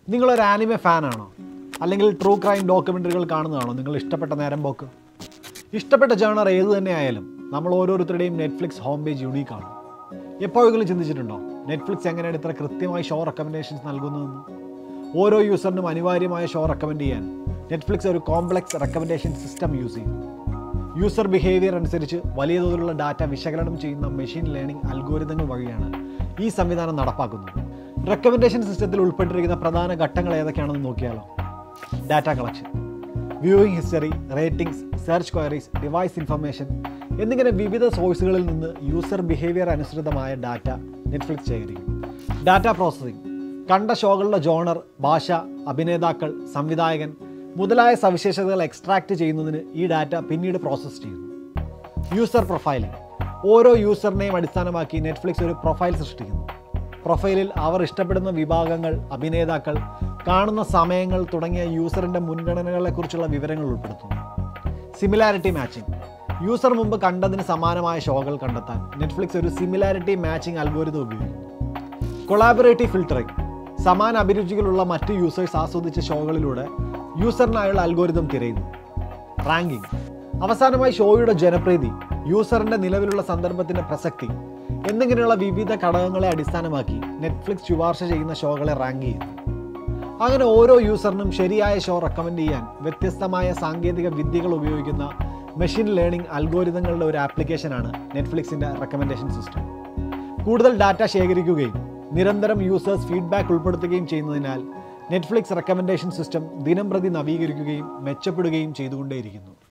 നിങ്ങളൊരു ആനിമെ ഫാനാണോ അല്ലെങ്കിൽ true crime ഡോക്യുമെൻ്ററികൾ കാണുന്നതാണോ നിങ്ങൾ ഇഷ്ടപ്പെട്ട നേരം പോക്ക് ഇഷ്ടപ്പെട്ട ജേണർ ഏത് തന്നെ ആയാലും നമ്മൾ ഓരോരുത്തരുടെയും നെറ്റ്ഫ്ലിക്സ് ഹോം പേജ് യുണീക്കാണ് എപ്പോഴെങ്കിലും ചിന്തിച്ചിട്ടുണ്ടോ നെറ്റ്ഫ്ലിക്സ് എങ്ങനെയാണ് ഇത്ര കൃത്യമായി ഷോ റെക്കമെൻഡേഷൻസ് നൽകുന്നതെന്ന് ഓരോ യൂസറിനും അനിവാര്യമായ ഷോ റെക്കമെൻഡ് ചെയ്യാൻ നെറ്റ്ഫ്ലിക്സ് ഒരു കോംപ്ലക്സ് റെക്കമെൻഡേഷൻ സിസ്റ്റം യൂസ് ചെയ്യും യൂസർ ബിഹേവിയർ അനുസരിച്ച് വലിയ തോതിലുള്ള ഡാറ്റ വിശകലനം ചെയ്യുന്ന മെഷീൻ ലേണിംഗ് അൽഗോരിതങ്ങൾ വഴിയാണ് ഈ സംവിധാനം നടപ്പാക്കുന്നത് റെക്കമെൻഡേഷൻ സിസ്റ്റത്തിൽ ഉൾപ്പെട്ടിരിക്കുന്ന പ്രധാന ഘട്ടങ്ങൾ ഏതൊക്കെയാണെന്ന് നോക്കിയാലോ data collection viewing history ratings search queries device information എന്നിങ്ങനെ വിവിധ സോഴ്സുകളിൽ നിന്ന് യൂസർ ബിഹേവിയർ അനുസൃതമായ ഡാറ്റ നെറ്റ്ഫ്ലിക്സ് ശേഖരിക്കും ഡാറ്റ പ്രോസസ്സിംഗ് കണ്ട ഷോകളുടെ ജോണർ ഭാഷ അഭിനേതാക്കൾ സംവിധായകൻ മുതലായ സവിശേഷതകൾ എക്സ്ട്രാക്ട് ചെയ്യുന്നതിന് ഈ ഡാറ്റ പിന്നീട് പ്രോസസ്സ് ചെയ്യുന്നു യൂസർ പ്രൊഫൈലിംഗ് ഓരോ യൂസറിനെയും അടിസ്ഥാനമാക്കി നെറ്റ്ഫ്ലിക്സ് ഒരു പ്രൊഫൈൽ സൃഷ്ടിക്കുന്നു പ്രൊഫൈലിൽ അവർ ഇഷ്ടപ്പെടുന്ന വിഭാഗങ്ങൾ അഭിനേതാക്കൾ കാണുന്ന സമയങ്ങൾ തുടങ്ങിയ യൂസറിൻ്റെ മുൻഗണനകളെക്കുറിച്ചുള്ള വിവരങ്ങൾ ഉൾപ്പെടുത്തുന്നു സിമിലാരിറ്റി മാച്ചിങ് യൂസർ മുമ്പ് കണ്ടതിന് സമാനമായ ഷോകൾ കണ്ടെത്താൻ നെറ്റ്ഫ്ലിക്സ് ഒരു സിമിലാരിറ്റി മാച്ചിങ് അൽഗോരിതം ഉപയോഗിക്കുന്നു കൊളാബറേറ്റീവ് ഫിൽട്ടറിംഗ് സമാന അഭിരുചികളുള്ള മറ്റ് യൂസേഴ്സ് ആസ്വദിച്ച ഷോകളിലൂടെ യൂസറിനായുള്ള അൽഗോരിതം തിരയുന്നു റാങ്കിംഗ് അവസാനമായി ഷോയുടെ ജനപ്രീതി യൂസറിന്റെ നിലവിലുള്ള സന്ദർഭത്തിന്റെ പ്രസക്തി എന്നിങ്ങനെയുള്ള വിവിധ ഘടകങ്ങളെ അടിസ്ഥാനമാക്കി നെറ്റ്ഫ്ലിക്സ് ശുപാർശ ചെയ്യുന്ന ഷോകളെ റാങ്ക് ചെയ്യുന്നു അങ്ങനെ ഓരോ യൂസറിനും ശരിയായ ഷോ റെക്കമെൻഡ് ചെയ്യാൻ വ്യത്യസ്തമായ സാങ്കേതിക വിദ്യകൾ ഉപയോഗിക്കുന്ന മെഷീൻ ലേണിംഗ് അൽഗോരിതങ്ങളുടെ ഒരു ആപ്ലിക്കേഷനാണ് നെറ്റ്ഫ്ലിക്സിന്റെ റെക്കമെൻഡേഷൻ സിസ്റ്റം കൂടുതൽ ഡാറ്റ ശേഖരിക്കുകയും നിരന്തരം യൂസേഴ്സ് ഫീഡ്ബാക്ക് ഉൾപ്പെടുത്തുകയും ചെയ്യുന്നതിനാൽ നെറ്റ്ഫ്ലിക്സ് റെക്കമെൻഡേഷൻ സിസ്റ്റം ദിനം പ്രതി നവീകരിക്കുകയും മെച്ചപ്പെടുകയും ചെയ്തുകൊണ്ടേയിരിക്കുന്നു